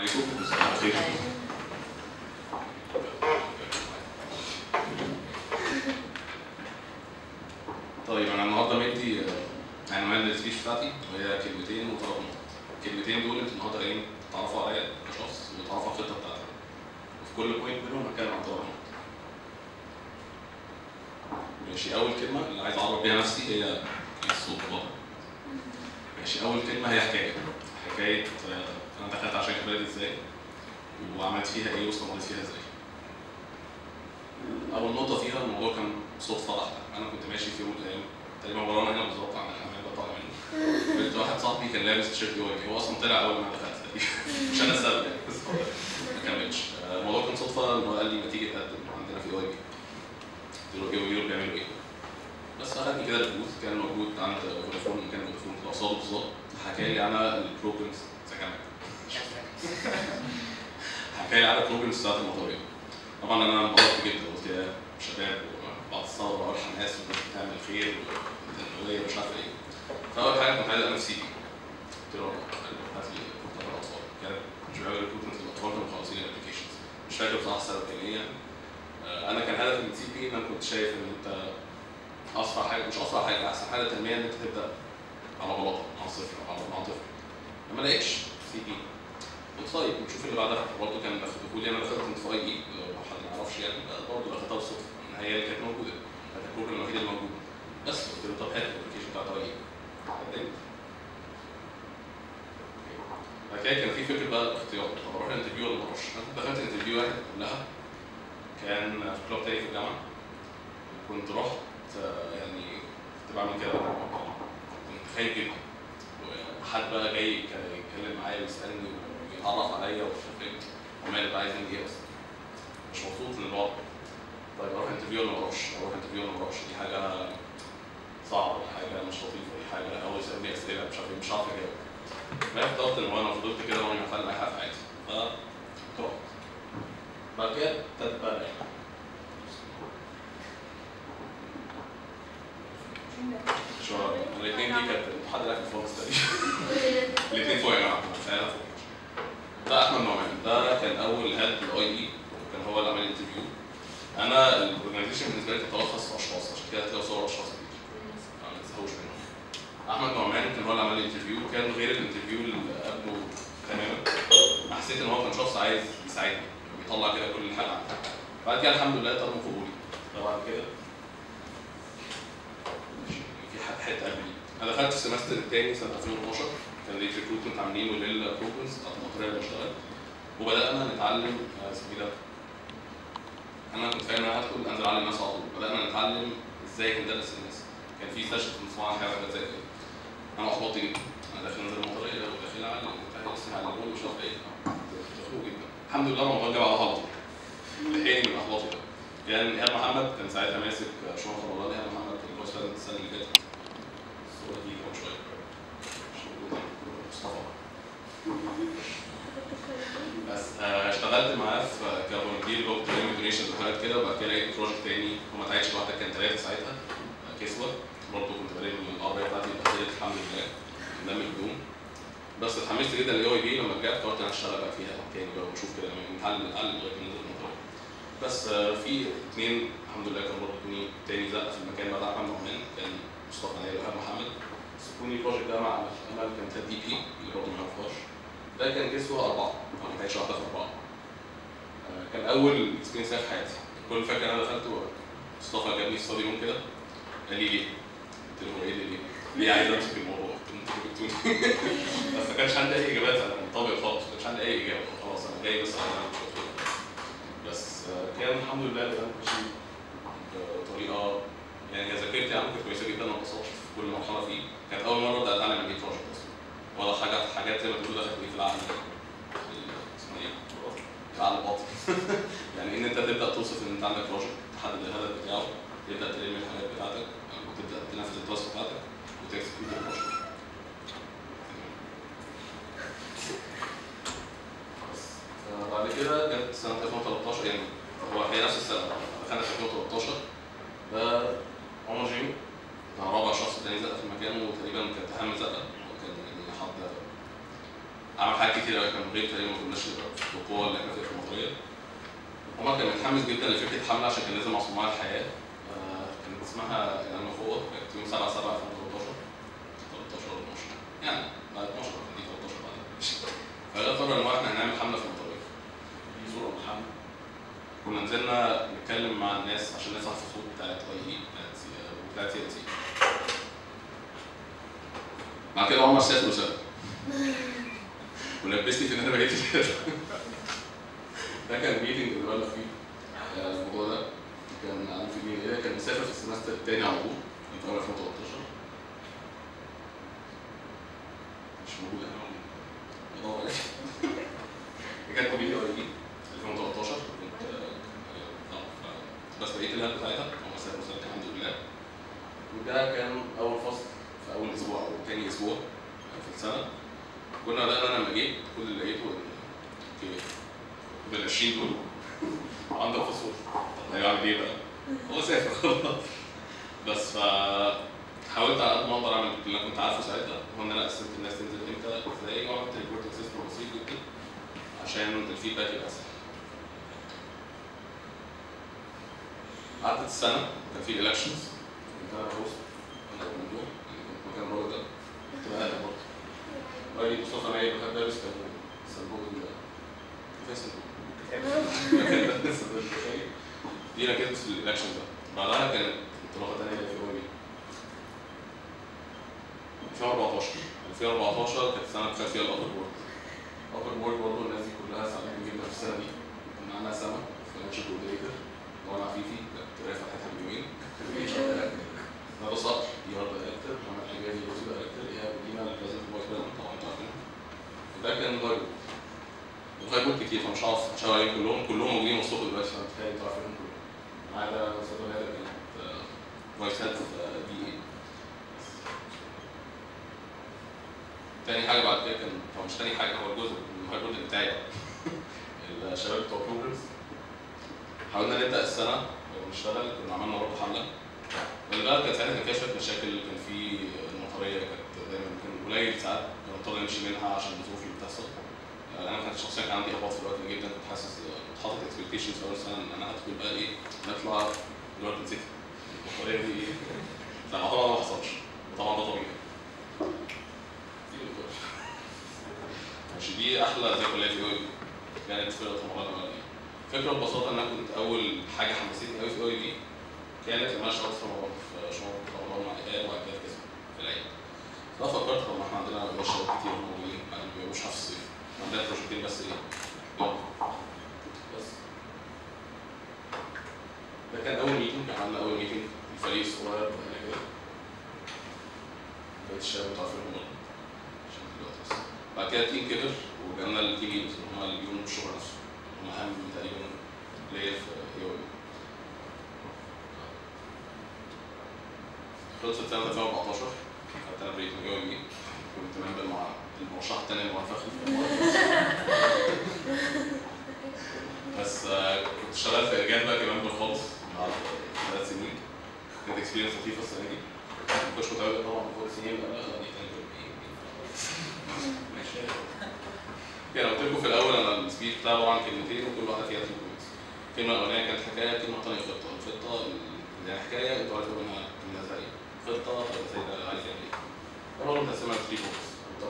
عليكم مساء الخير طيب انا النهارده مدي آه، عنوان للسبيش بتاعتي وهي كلمتين وثلاث نقط الكلمتين دول انتوا النهارده جايين تتعرفوا عليا كشخص وتعرفوا على الخطه بتاعتي وفي كل بوينت منهم هتكلم عن ثلاث نقط ماشي اول كلمه اللي عايز اعرف بيها نفسي هي الصوت واضح ماشي اول كلمه هي حكايه حكايه آه، انا دخلت عشان البلد ازاي وعملت فيها ايه واستمريت فيها ازاي اول نقطه فيها الموضوع كان صدفه بحته انا كنت ماشي في يوم من الايام تقريبا ورانا هنا بالظبط عند الحمام اللي طالع منه قلت واحد صاحبي كان لابس تيشيرت يوجي هو اصلا طلع اول ما أنا دخلت تقريبا مش انا السبب يعني بس هو ما كملش آه، الموضوع كان صدفه ان هو قال لي ما تيجي تقدم عندنا في يوجي قلت له ايه ويو بيعملوا ايه بس اخدني كده البوث كان موجود عند فودافون مكان فودافون كده قصاده بالظبط حكى لي على البروجرامز سكنك حكى لي على البروجرامز بتاعت المطاريه طبعا انا انبهرت جدا قلت يا شباب وبعد الثوره والحماس والناس بتعمل خير والتنمويه ومش عارف ايه فاول حاجه كنت عايز اعمل سي في قلت له هات لي كتاب الاطفال كان مش بيعمل ريكروتمنت للاطفال كانوا مخلصين الابلكيشنز مش فاكر بصراحه السبب كان ايه يعني آه، انا كان هدفي من السي في ان انا كنت شايف ان انت اسرع حاجه مش اسرع حاجه احسن حاجه تنميه ان انت تبدا على بلاطه مع صفر او على- مع طفل لما لقيتش سي في قلت طيب نشوف اللي بعدها برضه كان دخلت لي انا دخلت كنت في اي اي لو حد ما يعرفش يعني برضه دخلتها بالصدفه ان هي اللي كانت موجوده كانت البروجرام الوحيد اللي موجود بس قلت له طب هات الابلكيشن بتاعت اي اي قدمت بعد كده كان في فكره بقى الاختيار طب اروح الانترفيو ولا ما اروحش؟ انا كنت دخلت انترفيو واحد قبلها كان في كلاب تاني في الجامعه كنت رحت آه، يعني كنت بعمل كده كنت خايف جدا وحد بقى جاي كان يتكلم معايا ويسالني ويتعرف عليا ومش عارف ايه ومالك بقى عايز مني ايه اصلا مش مبسوط من الوضع طيب اروح انترفيو ولا ما اروحش؟ اروح انترفيو ولا ما اروحش؟ دي حاجه صعبه حاجه مش لطيفه دي حاجه اول يسالني اسئله مش عارف ايه مش عارف اجاوب فاخترت ان هو انا فضلت كده وانا محتاج اي حاجه في حياتي فرحت بعد كده ابتدت بقى الرحله شو الاثنين دي كانت حد لك الفرص تقريبا الاثنين فوق يا جماعه انا فوق ده احمد نعمان ده كان اول هيد الاي اي وكان هو اللي عمل انترفيو انا الاورجنايزيشن بالنسبه لي تتلخص في اشخاص عشان كده هتلاقوا صور اشخاص كتير ما تزهقوش منهم احمد نعمان كان هو اللي عمل الانترفيو كان غير الانترفيو اللي قبله تماما حسيت ان هو كان شخص عايز يساعدني بيطلع كده كل حاجه عنده بعد كده الحمد لله تم قبولي طبعا كده في حد حته قبلي انا دخلت السمستر الثاني سنه 2012 كان ليت ريكروتمنت عاملينه للبروجرامز بتاعت المطريه اللي بشتغل وبدانا نتعلم آه، اسمه ايه ده انا كنت فاهم ان انا هدخل انزل اعلم الناس على طول بدانا نتعلم ازاي ندرس الناس كان في سيشن في مصنع حاجه زي كده انا احبطت جدا انا داخل انزل المطريه وداخل اعلم وبتاع لسه هعلمهم مش عارف ايه تخنوق جدا الحمد لله رمضان جه بعدها على طول لحقني من احباطي ده كان ايهاب محمد كان ساعتها ماسك شرطه رمضان ايهاب محمد كان فايس بريزنت السنه اللي فاتت الصوره دي كمان شويه مش موجودة. مصطفى بس آه، اشتغلت معاه في كفولنتير اللي هو بتعمل دونيشنز وحاجات كده وبعد كده لقيت بروجكت تاني هو ما اتعيدش لوحدك كان ثلاثه ساعتها آه، كسوه برضه كنت بلم العربيه بتاعتي اتبهدلت الحمد لله قدام الهدوم بس اتحمست جدا للاي اي بي لما رجعت قررت انا اشتغل بقى فيها تاني بقى ونشوف كده لما نتعلم نتعلم لغايه ما ننزل المطار بس آه، في اثنين الحمد لله كانوا برضه ادوني تاني زقه في المكان بعد احمد نعمان كان مصطفى نايل وإيهاب محمد سكوني البروجكت ده مع امل كان تاد دي بي اللي برضه ما يعرفهاش ده كان كسوه اربعه او ما كانتش واحده في اربعه آه، كان اول اكسبيرينس في حياتي كل فاكر انا دخلت مصطفى جابني ستادي روم كده قال لي ليه؟ قلت له ايه اللي ليه؟ ليه عايز امسك الموضوع؟ قلت له انتوا جبتوني بس ما كانش عندي اي اجابات انا منطبق خالص ما كانش عندي اي اجابه خلاص انا جاي بس اعمل شغل. بس آه، كان الحمد لله بدأت ماشي بطريقه يعني هي ذاكرتي عنه كانت كويسه جدا ما اتبسطتش في كل مرحله فيه كانت اول مره ابدا اتعلم عن ايه بروجكت اصلا ولا حاجه حاجات زي ما تقول دخلت لي في العقل ال- اسمه ايه؟ العقل الباطن يعني ان انت تبدا توصف ان انت عندك بروجكت تحدد الهدف بتاعه تبدا تلم الحاجات بتاعتك وتبدا تنفذ التاسك بتاعتك وتكسكيوت البروجكت بس آه، بعد كده جت سنه 2013 يعني هو هي نفس السنه دخلنا في 2013 ده عمر جيمي كان رابع شخص تاني زقه في المكان وتقريبا كانت اهم زقه هو كان يعني حد عمل حاجات كتير قوي كان غير تقريبا ما كناش نبقى في القوه اللي احنا فيها في المطريه عمر كان متحمس جدا لفكره الحمله عشان كان نازل مع صناع الحياه آه، كانت اسمها اعلان مفوض كانت يوم 7 7 2013 13 ولا 12 يعني بعد 12 دي 13 بعد فقال قرر ان هو احنا هنعمل حمله في المطريه دي صوره من الحمل كنا نزلنا نتكلم مع الناس عشان نسمع الصوت بتاعت اي اي بتاعت بتاعت سي ان سي بعد كده عمر سافر وسافر ولبسني في ان انا بقيت كده ده كان ميتنج اللي بلغ فيه آه، الموضوع ده كان عن في مين ايه كان مسافر في السمستر التاني على طول كان في اول 2013 مش موجود انا بدور عليه كانت فيديو اي دي 2013 كنت آه، آه، بس بقيت اللاب بتاعتها هو سافر وسافر الحمد لله وده كان اول فصل في اول اسبوع او تاني اسبوع في السنه كنا بدانا انا لما جيت كل اللي لقيته ان اوكي بال 20 دول عندك فصول طب هيعمل ايه بقى؟ هو سافر خلاص بس ف حاولت على قد ما اقدر اعمل اللي انا كنت عارفه ساعتها هو ان انا قسمت الناس تنزل امتى ازاي وعملت ريبورتنج سيستم بسيط جدا عشان الفيدباك يبقى اسهل عدت السنه كان في الكشنز كنت انا هوست انا الموضوع يعني كنت مكان الراجل ده كنت بقى انا برضه وقال لي مصطفى نايم خد دارس كان صندوق ال فيصل مكان ده صندوق الكفاية. دي انا كنت في الاكشن ده بعدها كانت انطلاقه ثانيه في او 2014 2014 كانت السنه اللي خدت فيها الابر بورد الابر بورد برضه الناس دي كلها ساعدتني جدا في السنه دي كان معانا سما فاينانشال كوردينيتور وانا فيفي كانت رافع فتحها من يومين انا بص اي ار دايركتور محمد حجازي بوسي دايركتور ايهاب ودينا البريزنت فايس بريزنت طبعا انتوا عارفينهم وده كان غايب وغايبات كتير فمش هعرف اشاور عليهم كلهم كلهم موجودين وسطكم دلوقتي فانا متخيل انتوا عارفينهم كلهم ما عدا استاذ هذا كانت فايس هيد في دي اي تاني حاجه بعد كده كان هو مش تاني حاجه هو الجزء من الهايبرد بتاعي بقى. الشباب بتوع بروجرامز حاولنا نبدا السنه ونشتغل كنا عملنا برضه حمله البلد كانت ساعتها كان فيها شويه مشاكل كان في المطريه كانت دايما كان قليل ساعات بنضطر نمشي منها عشان الظروف اللي بتحصل آه، انا كانت شخصيا كان عندي احباط في الوقت ده جدا كنت حاسس كنت حاطط اكسبكتيشنز في اول سنه ان انا هدخل بقى ايه نطلع جاردن سيتي المطريه دي ايه لا طبعا ما حصلش طبعا ده طبيعي ماشي دي احلى ذكرى ليا في اوي كانت فرقه رمضان الاولانيه فكره ببساطه ان انا كنت اول حاجه حمستني قوي في اوي دي كانت ان انا اشتغلت في رمضان في شهر رمضان مع ايهاب وبعد كده في كسب في العيد ففكرت طب ما احنا عندنا شباب كتير موجودين ما بيبقوش في الصيف عندنا بروجكتين بس ايه يلا بس ده كان اول ميتنج عملنا اول ميتنج الفريق الصغير بدأنا كده بقيت الشباب انتوا عارفينهم برضه عشان دلوقتي بس بعد كده التيم كبر وجالنا التيم ليدرز اللي هم اللي بيقوموا بالشغل نفسه هم اهم تقريبا ليا في اي او خلصت سنة 2014 خدت انا بريك من اي او كنت ممبر مع المرشح التاني اللي هو فخري في بس آه، كنت شغال في ارجال بقى كممبر خالص بعد ثلاث سنين كانت اكسبيرينس لطيفه السنه دي ما كنتش متواجد طبعا فوق سنين لا لا دي كانت ماشي يعني قلت لكم في الاول انا السبيد بتاعي عباره عن كلمتين وكل واحده فيها 3 بوينتس الكلمه الاولانيه كانت حكايه الكلمه الثانيه خطه الخطه اللي هي حكايه انتوا عارفين منها منها زي خطه زي ده عايز يعمل ايه طبعا متقسمه 3 بوينتس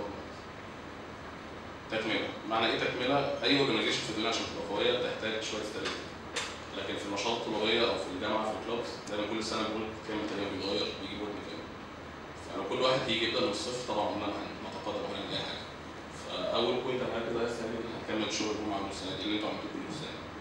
تكمله معنى ايه تكمله اي اورجنايزيشن في الدنيا عشان تبقى قويه بتحتاج شويه استراتيجي لكن في النشاط الطلابيه او في الجامعه في الكلوبس دايما كل سنه بنقول كلمه تانيه بيتغير بيجي بورد تاني فلو كل واحد هيجي يبدا من الصفر طبعا عمرنا ما هنتقدم ولا هنعمل اي حاجه فاول بوينت انا هركز عليها السنه دي ان هنكمل الشغل اللي هم عملوه السنه دي اللي انتوا عملتوه كله السنه دي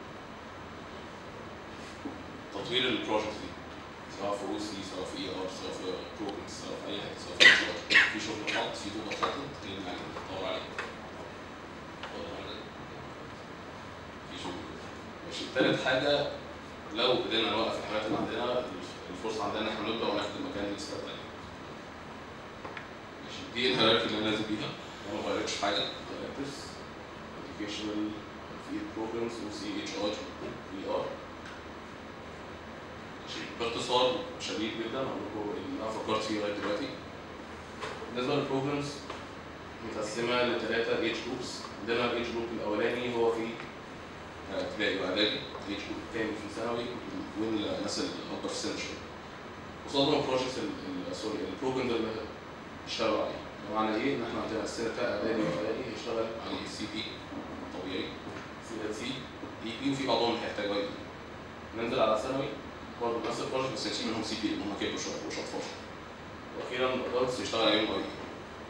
تطوير البروجكت دي سواء في او سي سواء في اي ار سواء في بروجرامز سواء في اي حاجه سواء في مشروع في شغل اتحط في طوبه اتحطت اللي يعني ندور عليه اتفضل على ده. في شغل ماشي تالت حاجه لو قدرنا نوقف الحاجات اللي عندنا الفرصه عندنا ان احنا نبدا وناخد المكان اللي لسه تاني ماشي دي الهيراركي اللي انا نازل بيها انا ما غيرتش حاجه دايركتورز educational في بروجرامز وسي اتش ار اي ار باختصار شديد جدا اقول لكم اللي انا فكرت فيه لغايه دلوقتي بالنسبه للبروجرامز متقسمه لثلاثه ايج جروبس عندنا الايج جروب الاولاني هو في آه، ابتدائي واعدادي الايج جروب الثاني في ثانوي والناس الاكبر في السن شويه قصادهم بروجكتس سوري البروجرام اللي اشتغلوا عليه بمعنى ايه؟ ان احنا عندنا السنه بتاع اعدادي واعدادي يشتغل عليه سي بي طبيعي سي ال سي اي بي وفي بعضهم هيحتاج اي بي ننزل على ثانوي برضه نفس البروجكت بس نشيل منهم سي بي لان هم كبروا شويه ومش اطفال واخيرا الادلتس يشتغل عليهم اي بي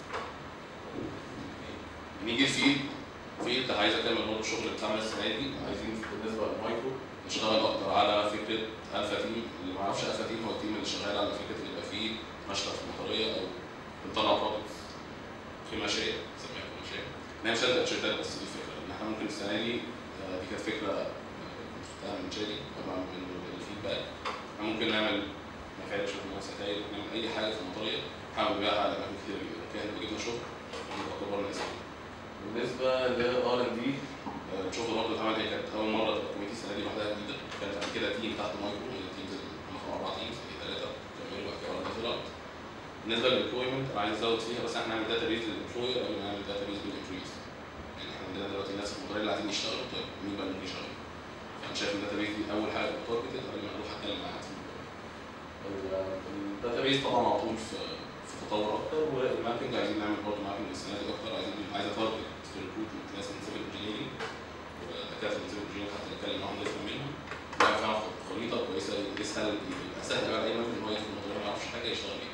نيجي الفيلد فيلد عايز اكمل برضه الشغل بتاعنا السنه دي عايزين بالنسبه للمايكرو نشتغل اكتر على فكره الفا تيم اللي ما يعرفش الفا تيم هو التيم اللي شغال على فكره اللي يبقى فيه مشتى في المطريه او بنطلع برودكتس في مشاريع نسميها في مشاريع ان هي مش هتبقى تيشيرتات بس دي الفكره ان احنا ممكن السنه دي آه، دي كانت فكره آه، كنت شفتها من شادي طبعا من الفيدباك احنا ممكن نعمل مفارش مثلا ستاير نعمل اي حاجه في المطريه نحاول نبيعها على اماكن كتير جدا كان بيجيبنا شغل ونبقى كبرنا اسمنا بالنسبه للار ان دي الشغل برضه اتعمل هي كانت اول مره تبقى كوميتي السنه دي لوحدها جديده كانت قبل كده تيم تحت مايكرو هي تيمز هم كانوا اربع تيمز هي ثلاثه كملوا بعد كده واحده طلعت بالنسبه للامبلويمنت انا عايز ازود فيها بس احنا نعمل داتا بيز للامبلوير قبل ما نعمل داتا بيز بالامبلويز يعني احنا عندنا دلوقتي الناس في المطريه اللي عايزين يشتغلوا طيب مين بقى اللي ممكن يشتغل؟ فانا شايف ان الداتا بيز دي اول حاجه تارجتد قبل ما اروح اتكلم مع حد في المطريه الداتا بيز طبعا على طول في في تطور اكتر والمابنج عايزين نعمل برضه مابنج السنه دي اكتر عايزين عايز اتارجت في الريكروتمنت ناس من سيفل انجينيرنج ودكاتره من سيفل انجينيرنج حتى نتكلم معاهم نفهم منهم نعرف ناخد خريطه كويسه يسهل يبقى سهل على اي مابنج ان هو يدخل المطريه ما يعرفش حاجه يشتغل بيها.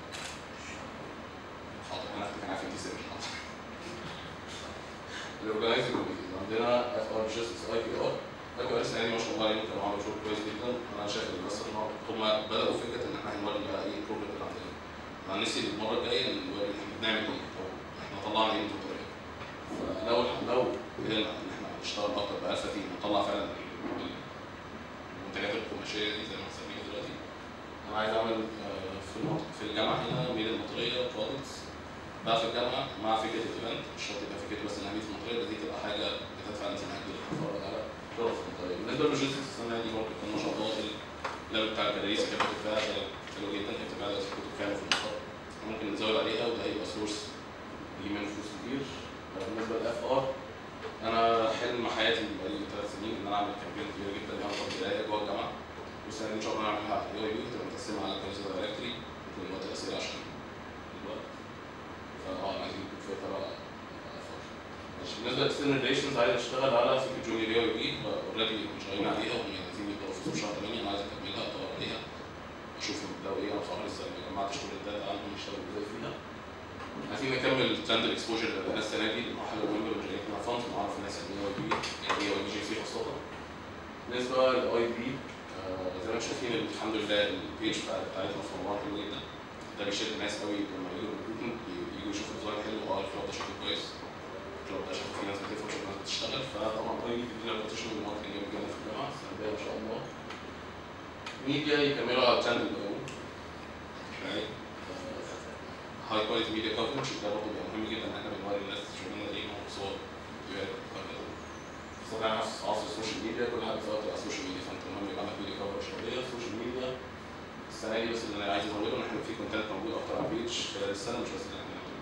حاضر انا كان عارف انت سر حاضر. الاورجنايزنج كوميتي عندنا اف ار جاستس اي بي ار اي بي ار السنه دي ما شاء الله عليهم كانوا عملوا شغل كويس جدا انا شايف ان بس إن هم بداوا فكره ان احنا هنوري بقى ايه البروجرام اللي عندنا انا نفسي المره الجايه نوري احنا بنعمل ايه او احنا طلعنا ايه من الطريقه فلو لو قدرنا ان احنا نشتغل اكتر بالفا تيم ونطلع فعلا المنتجات القماشيه دي زي ما بنسميها دلوقتي انا عايز اعمل آه، في المط- في الجامعه هنا ميد المطريه برودكتس بقى في الجامعه مع فكره الايفنت مش شرط يبقى فكره بس انها ميد في المطريه بس دي تبقى حاجه بتدفع الناس انها تجي تتفرج على شغل في المطريه بالنسبه للوجيستكس السنه دي برضه كان ما شاء الله الليفل بتاع التدريس كانت بتتباع حلو جدا كانت بتتباع دلوقتي كتب كامله في المطار ممكن نزود عليها وده هيبقى سورس يجيب منه فلوس كتير بالنسبه للاف ار انا حلم حياتي بقالي ثلاث سنين ان انا اعمل كامبين كبيره جدا ليها علاقه بالقرايه جوه الجامعه والسنه دي ان شاء الله هنعملها على اي بي تبقى متقسمه على كذا دايركتري ممكن وقت الاسئله عشان الوقت فاه انا عايزين نكون فيها تبع ماشي بالنسبه للاكسترنال ريليشنز عايز اشتغل على فكره جونيور اي بي اوريدي شغالين عليها وهم عايزين يبداوا في شهر 8 انا عايز اكملها ادور عليها اشوف لو ايه انا بصراحه لسه ما جمعتش كل الداتا عنهم يشتغلوا ازاي فيها عايزين نكمل ترند الاكسبوجر اللي بقينا السنه دي المرحله الاولى من جريت مع فانز ونعرف الناس يعني ايه اي بي يعني ايه اي بي جي سي خاصه بالنسبه للاي بي زي ما انتم شايفين الحمد لله البيج بتاعتنا في رمضان حلو جدا ده بيشد الناس قوي لما يجوا ريكروتمنت يجوا يشوفوا الديزاين حلو اه الكلاب ده شكله كويس الكلاب ده شكله في ناس بتفهم شكله ناس بتشتغل فطبعا اي بي بتدينا بوزيشن ماركتنج جامد جدا في الجامعه السنه الجايه ان شاء الله ميديا يكملوا على الشانل اللي هو هاي كواليتي ميديا كفرج ده برضه بيبقى مهم جدا ان احنا بنوري الناس شغلنا ايه مع صور فيديوهات وهكذا. بس طبعا في عصر السوشيال ميديا كل حاجه سواء تبقى سوشيال ميديا فانت مهم يبقى عندك فيديو كفرج قويه السوشيال ميديا السنه دي بس اللي انا عايز ازوده ان احنا في كونتنت موجود اكتر على البيج خلال السنه مش بس اللي احنا بنعمله.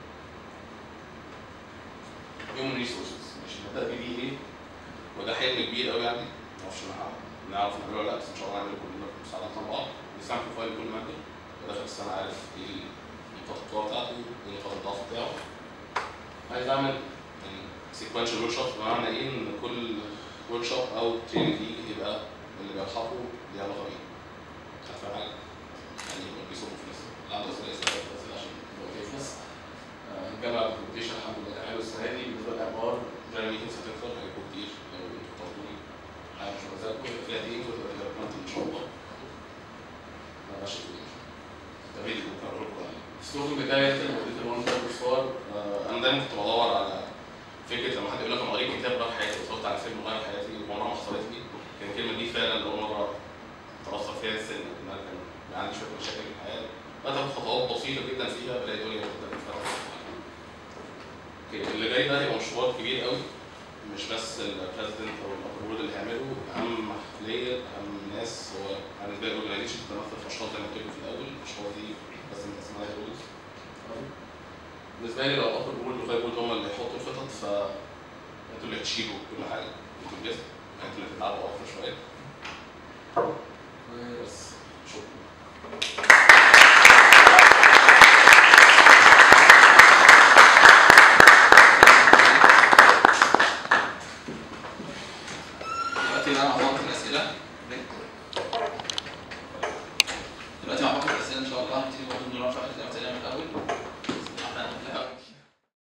هيومن ريسورسز مش نبدا بيه دي ايه وده حلم كبير قوي يعني معرفش نع- نعرف نعمله ولا لا بس ان شاء الله نعمله كلنا مساعدات مع بعض نستعمل بروفايل كل ماده وداخل السنه عارف ايه نقاط القوه بتاعته وايه نقاط الضعف بتاعه عايز اعمل يعني سيكونشال ورك شوب بمعنى ايه ان كل ورك شوب او تريننج يجي يبقى اللي بيلحقه ليه علاقه بيه هتفهم حاجه؟ يعني يبقى بيصبوا في ناس اللي عنده اسئله يسال اسئله عشان يبقى كويس الجامعه الكومبيتيشن الحمد لله كان حلو السنه دي بالنسبه للاموار جاي ميتنجز هتكتر هيبقوا كتير لو انتوا طلبوني حاجه مش مزاجكم يبقى فيها تيمز وتبقى ديفلوبمنت ان شاء الله ما ماشي ده فيديو ممكن اقول لكم عليه السلوجن بتاعي اللي وديت الوان ده باختصار انا دايما كنت بدور على فكره لما حد يقول لك انا قريت كتاب غير حياتي واتفرجت على فيلم غير حياتي وعمرها ما حصلت لي كان الكلمه دي فعلا اول مره ترسخ فيها السن ان انا كان كان عندي شويه مشاكل في الحياه بدات خطوات بسيطه جدا فيها بلاقي الدنيا بتبدا تتفتح اوكي اللي جاي ده هيبقى مشوار كبير قوي مش بس البريزدنت او الابورد اللي هيعمله اهم ليا اهم ناس هو بالنسبه لي الاورجنايزيشن تتمثل في اشخاص زي ما قلت لكم في الاول الاشخاص دي بس من اسمها رولز بالنسبه لي لو الابر بول والهاي بول هم اللي يحطوا الخطط ف انتوا اللي هتشيلوا كل حاجه انتوا الجسم انتوا اللي هتتعبوا اكتر شويه بس شكرا دلوقتي انا هحط الاسئله دلوقتي هحط الاسئله ان شاء الله هنبتدي برضه نرفع زي ما قلت